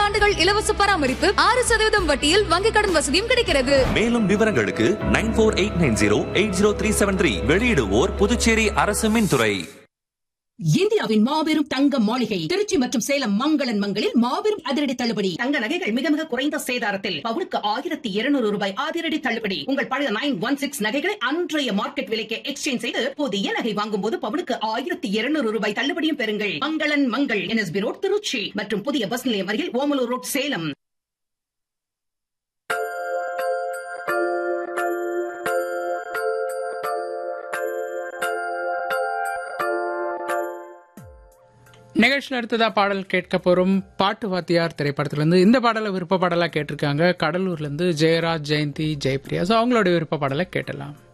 ஆண்டுகள் இலவச பராமரிப்பு ஆறு சதவீதம் வட்டியில் வங்கிக் கடன் வசதியும் கிடைக்கிறது மேலும் விவரங்களுக்கு nine four eight nine zero eight zero three seven three வெளியிடுவோர் புதுச்சேரி அரசு மின்துறை இந்தியாவின் மாபெரும் தங்க மாளிகை திருச்சி மற்றும் சேலம் மங்களன் மங்களில் மாபெரும் அதிரடி தள்ளுபடி தங்க நகைகள் மிக மிக குறைந்த சேதாரத்தில் பவுனுக்கு ஆயிரத்தி இருநூறு ரூபாய் அதிரடி தள்ளுபடி உங்கள் பழைய நைன் ஒன் சிக்ஸ் நகைகளை அன்றைய மார்க்கெட் விலைக்கு எக்ஸ்சேஞ்ச் செய்து புதிய நகை வாங்கும் போது பவுனுக்கு ஆயிரத்தி இருநூறு ரூபாய் தள்ளுபடியும் பெறுங்கள் மங்களன் மங்கள் என்எஸ்பி ரோட் திருச்சி மற்றும் புதிய பஸ் நிலையம் அருகில் ஓமலூர் ரோட் சேலம் நிகழ்ச்சியில் அடுத்ததா பாடல் கேட்க போறோம் பாட்டு வாத்தியார் திரைப்படத்திலிருந்து இந்த பாடலை விருப்ப பாடலா கேட்டிருக்காங்க கடலூர்ல இருந்து ஜெயராஜ் ஜெயந்தி ஜெயபிரியா ஸோ அவங்களோட விருப்ப பாடலை கேட்டலாம்